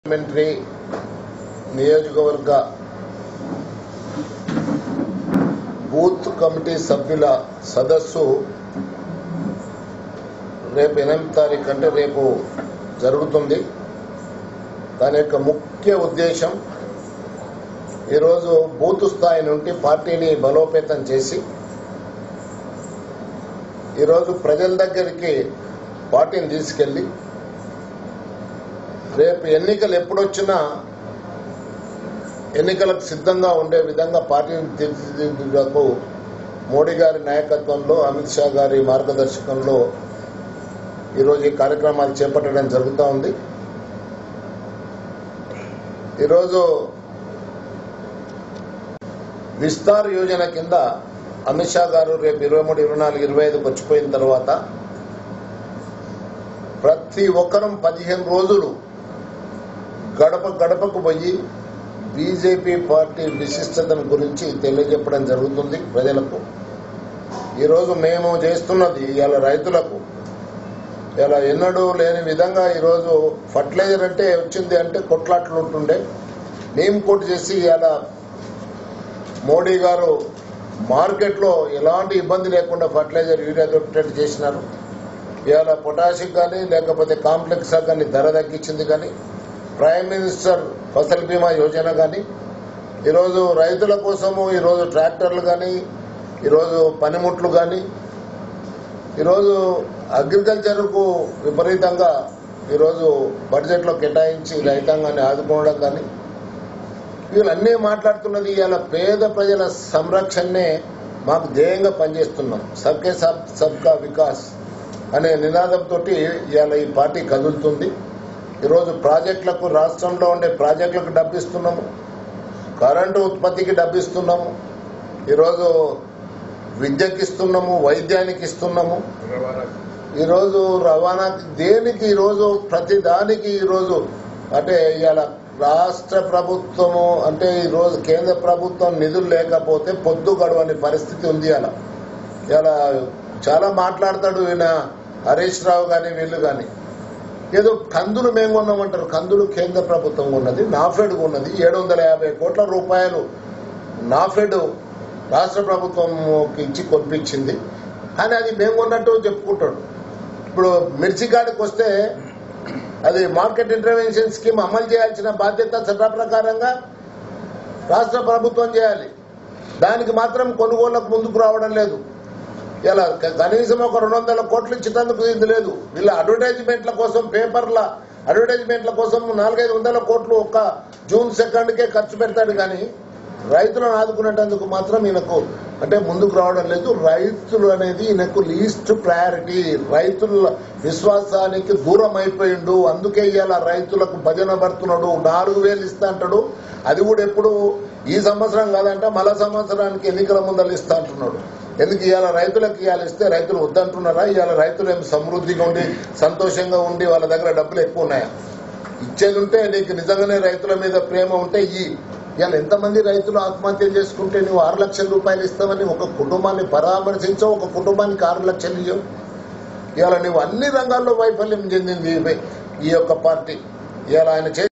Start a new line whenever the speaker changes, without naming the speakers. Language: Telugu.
పార్లమెంటరీ నియోజకవర్గ బూత్ కమిటీ సభ్యుల సదస్సు రేపు ఎనిమిది తారీఖు అంటే రేపు జరుగుతుంది దాని యొక్క ముఖ్య ఉద్దేశం ఈరోజు బూత్ స్థాయి నుండి పార్టీని బలోపేతం చేసి ఈరోజు ప్రజల దగ్గరికి పార్టీని తీసుకెళ్ళి రేపు ఎన్నికలు ఎప్పుడొచ్చినా ఎన్నికలకు సిద్ధంగా ఉండే విధంగా పార్టీని తీర్చిదిద్దుటకు మోడీ గారి నాయకత్వంలో అమిత్ షా గారి మార్గదర్శకంలో ఈరోజు ఈ కార్యక్రమాలు చేపట్టడం జరుగుతూ ఉంది ఈరోజు విస్తార్ యోజన కింద అమిత్ షా గారు రేపు ఇరవై మూడు ఇరవై నాలుగు ఇరవై ఐదుకి వచ్చిపోయిన తర్వాత ప్రతి ఒక్కరం పదిహేను రోజులు గడప గడపకు పోయి బీజేపీ పార్టీ విశిష్టతను గురించి తెలియజెప్పడం జరుగుతుంది ప్రజలకు ఈరోజు మేము చేస్తున్నది ఇవాళ రైతులకు ఇలా ఎన్నడూ లేని విధంగా ఈరోజు ఫర్టిలైజర్ అంటే వచ్చింది అంటే కొట్లాట్లు ఉంటుండే మేము కోట్ చేసి ఇవాళ మోడీ గారు మార్కెట్లో ఎలాంటి ఇబ్బంది లేకుండా ఫర్టిలైజర్ యూరియా దొరికేటట్టు చేసినారు ఇవాళ పొటాషిక్ కానీ లేకపోతే కాంప్లెక్స్ కానీ ధర తగ్గించింది కానీ ప్రైమ్ మినిస్టర్ ఫసల్ బీమా యోజన కానీ ఈరోజు రైతుల కోసము ఈరోజు ట్రాక్టర్లు కానీ ఈరోజు పనిముట్లు కానీ ఈరోజు అగ్రికల్చర్కు విపరీతంగా ఈరోజు బడ్జెట్లో కేటాయించి రైతాంగాన్ని ఆదుకోవడం కానీ వీళ్ళన్నీ మాట్లాడుతున్నది ఇవాళ పేద ప్రజల సంరక్షణనే మాకు ధ్యేయంగా పనిచేస్తున్నాం సబ్కే సబ్ సబ్కా వికాస్ అనే నినాదంతో ఇవాళ ఈ పార్టీ కదులుతుంది ఈరోజు ప్రాజెక్టులకు రాష్ట్రంలో ఉండే ప్రాజెక్టులకు డబ్బిస్తున్నాము కరెంటు ఉత్పత్తికి డబ్బిస్తున్నాము ఈరోజు విద్యకి ఇస్తున్నాము వైద్యానికి ఇస్తున్నాము ఈరోజు రవాణాకి దేనికి ఈరోజు ప్రతి దానికి ఈరోజు అంటే ఇవాళ రాష్ట్ర ప్రభుత్వము అంటే ఈరోజు కేంద్ర ప్రభుత్వం నిధులు లేకపోతే పొద్దు గడవని పరిస్థితి ఉంది అలా ఇలా చాలా మాట్లాడతాడు ఈయన హరీష్ రావు కానీ వీళ్ళు కానీ ఏదో కందులు మేము కొన్నామంటారు కందులు కేంద్ర ప్రభుత్వం ఉన్నది నాఫెడ్ ఉన్నది ఏడు వందల యాభై కోట్ల రూపాయలు నాఫెడ్ రాష్ట్ర ప్రభుత్వంకి ఇచ్చి కొనిపించింది కానీ అది మేము కొన్నట్టు చెప్పుకుంటాడు ఇప్పుడు మిర్చి కాడికి వస్తే అది మార్కెట్ ఇంటర్వెన్షన్ స్కీమ్ అమలు చేయాల్సిన బాధ్యత చట్ట ప్రకారంగా రాష్ట్ర ప్రభుత్వం చేయాలి దానికి మాత్రం కొనుగోళ్లకు ముందుకు రావడం లేదు ఇలా క- కనీసం ఒక రెండు వందల కోట్లు ఇచ్చేందుకు ఇది లేదు వీళ్ళ అడ్వర్టైజ్మెంట్ల కోసం పేపర్ల అడ్వర్టైజ్మెంట్ల కోసం నాలుగైదు వందల కోట్లు ఒక్క జూన్ సెకండ్కే ఖర్చు పెడతాడు కానీ రైతులను ఆదుకునేటందుకు మాత్రం ఈయనకు అంటే ముందుకు రావడం లేదు రైతులు అనేది ఈయనకు లీస్ట్ ప్రయారిటీ రైతుల విశ్వాసానికి దూరం అయిపోయిండు అందుకే ఇవాళ రైతులకు భజన పడుతున్నాడు నాలుగు వేలు ఇస్తా అంటాడు అది కూడా ఎప్పుడు ఈ సంవత్సరం కాదంటే మళ్ళా సంవత్సరానికి ఎన్నికల ముందలు ఇస్తా అంటున్నాడు ఎందుకు ఇవాళ రైతులకు ఇవాళ ఇస్తే రైతులు వద్దంటున్నారా ఇవాళ రైతులు ఏమి సమృద్ధిగా ఉండి సంతోషంగా ఉండి వాళ్ళ దగ్గర డబ్బులు ఎక్కువ ఉన్నాయా ఇచ్చేది ఉంటే నీకు నిజంగానే రైతుల మీద ప్రేమ ఉంటే ఈ ఇవాళ ఎంతమంది రైతులు ఆత్మహత్య చేసుకుంటే నువ్వు ఆరు లక్షల రూపాయలు ఇస్తావని ఒక కుటుంబాన్ని పరామర్శించవు ఒక కుటుంబానికి ఆరు లక్షలు ఇవ్వవు ఇవాళ నువ్వు అన్ని రంగాల్లో వైఫల్యం చెందింది ఈ యొక్క పార్టీ ఇవాళ ఆయన చే